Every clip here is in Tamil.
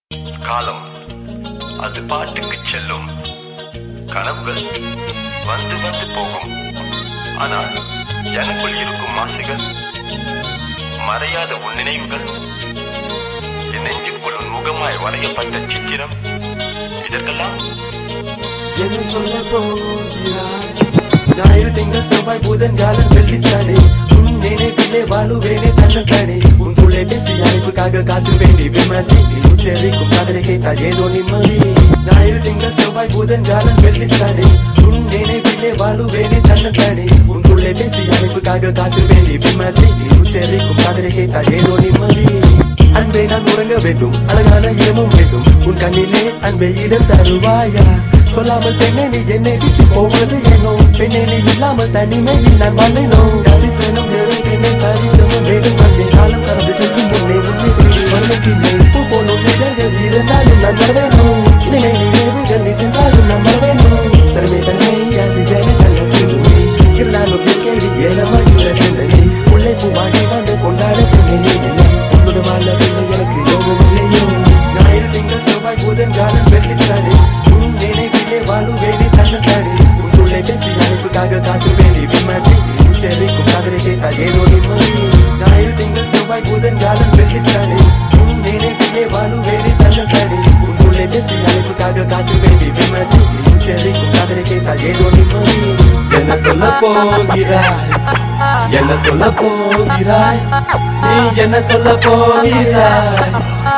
காலம் அது பாட்டுக்கு செல்லும் கனவுகள் வந்து வந்து போகும் ஆனால் எனக்குள் இருக்கும் ஆசைகள் மறையாத உன் நினைவுகள் என் நெஞ்சுக்குள் உன் முகமாய் வரையப்பட்ட சித்திரம் இதற்கெல்லாம் என்ன சொல்ல போகிறாய் ஞாயிறு திங்கள் செவ்வாய் புதன் வியாழன் வெள்ளி சனி உன் நினைவிலே வாழுவேனே தன்னத்தானே உன் துளை பேசி அழைப்புக்காக காத்து வேண்டி விமதி நீ உச்சரிக்கும் கதரை கேட்டால் ஏதோ நிம்மதி ஞாயிறு திங்கள் செவ்வாய் புதன் வியாழன் வெள்ளி சனி உன் நினைவிலே வாழுவேனே தன்னத்தானே உன் துளை பேசி அழைப்புக்காக காத்து வேண்டி விமதி நீ உச்சரிக்கும் கதரை கேட்டால் ஏதோ நிம்மதி அன்பே நான் உறங்க வேண்டும் அழகான இடமும் வேண்டும் உன் கண்ணிலே அன்பை இடம் தருவாயா சொல்லாமல் பெண்ணே நீ என்னை விட்டு போவது ஏனோ பெண்ணே நீ இல்லாமல் தனிமையில் நான் வாழ்வேனோ கரிசனம் நேரம் பெண்ணை சரிசனம் வேண்டும் அன்பே காலம் கடந்து செல்லும் முன்னே உன்னை தேடி வருவதில்லை பூ போல் உன் நிழல்கள் இருந்தாலும் நான் வரவேனோ இனிமே நினைவுகள் நீ சென்றாலும் நான் வரவேனோ தனிமை தனிமை அது என நல்ல தூய்மை இருந்தாலும் கேள்வி ஏனமாகிற பெண்ணை உள்ளே பூவாடி வந்து கொண்டாட பெண்ணை நீ என்னை உன்னோட வாழ பெண்ணை எனக்கு யோகம் இல்லையோ ஞாயிறு திங்கள் செவ்வாய் புதன் வியாழன் வெள்ளி சனி உன் நினைவிலே வாழுவேனே தன்னத்தானே உன் துளை பேசி அழைப்புக்காக காத்து வேண்டி விமதி உச்சரிக்கும் கதரை கேட்டால் ஏதோ நிம்மதி ஞாயிறு திங்கள் செவ்வாய் புதன் வியாழன் வெள்ளி சனி உன் நினைவிலே வாழுவேனே தன்னத்தானே உன் துளை பேசி அழைப்புக்காக காத்து வேண்டி விமதி உச்சரிக்கும் கதரை கேட்டால் ஏதோ நிம்மதி என்ன சொல்ல போகிறாய் என்ன சொல்ல போகிறாய் நீ என்ன சொல்ல போகிறாய்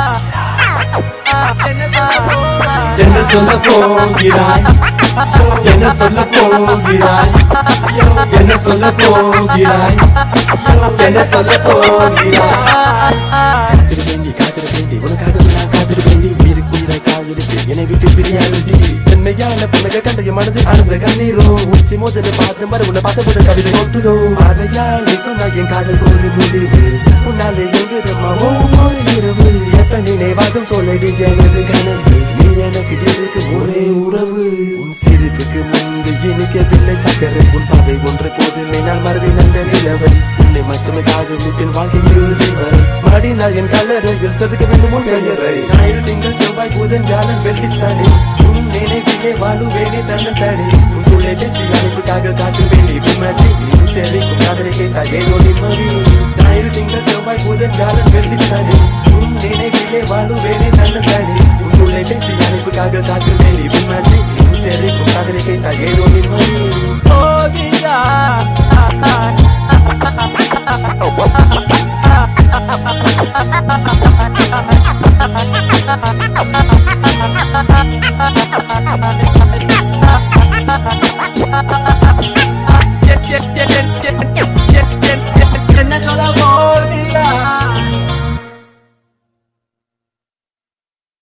என்ன சொல்ல போகிறாய் என்ன சொல்ல போகிறாய் என்ன சொல்ல போகிறாய் என்ன சொல்ல போகிறாய் காத்திரு வேண்டி காத்திரு வேண்டி உனக்காக நான் காத்திரு வேண்டி உயிருக்கு உயிரை காதலித்து என்னை விட்டு பிரியாதடி என்னையான புனக கண்டைய மனது அழுந்த கண்ணீரோ உச்சி மோதல பார்த்து மறு உன்னை பார்த்த கவிதை ஒட்டுதோ அதையால் நீ சொன்ன என் காதல் ஒரு முடிவு உன்னாலே எங்குதம்மா ஒவ்வொரு இரவு எப்ப நினைவாதும் சொல்லடி எனது கனவு நீ எனக்கு இருக்கும் ஒரே உறவு உன் சிரிப்புக்கு முன்பு இனிக்கவில்லை சக்கரை உன் பாதை ஒன்று போதுமே நான் மறதி நந்த நிலவை உன்னை மட்டுமே காதலிப்பின் வாழ்க்கை இறுதி வரை மடினால் என் கல்லறையில் செதுக்க வேண்டும் உன் பெயரை ஞாயிறு திங்கள் செவ்வாய் புதன் வியாழன் வெள்ளி சனி உன் நினைவிலே வாழுவேனே தன்னத்தானே உன் துளை பேசி அழைப்புக்காக காத்து வேண்டி விமதி நீ உச்சரிக்கும் கதரை கேட்டால் ஏதோ நிம்மதி ஞாயிறு திங்கள் செவ்வாய் புதன் வியாழன் வெள்ளி சனி உன் நினைவிலே வாழுவேனே தன்னத்தானே உன் துளை பேசி அழைப்புக்காக காத்து வேண்டி விமதி நீ உச்சரிக்கும் கதரை கேட்டால் ஏதோ நிம்மதி Yeah, yeah, yeah, yeah.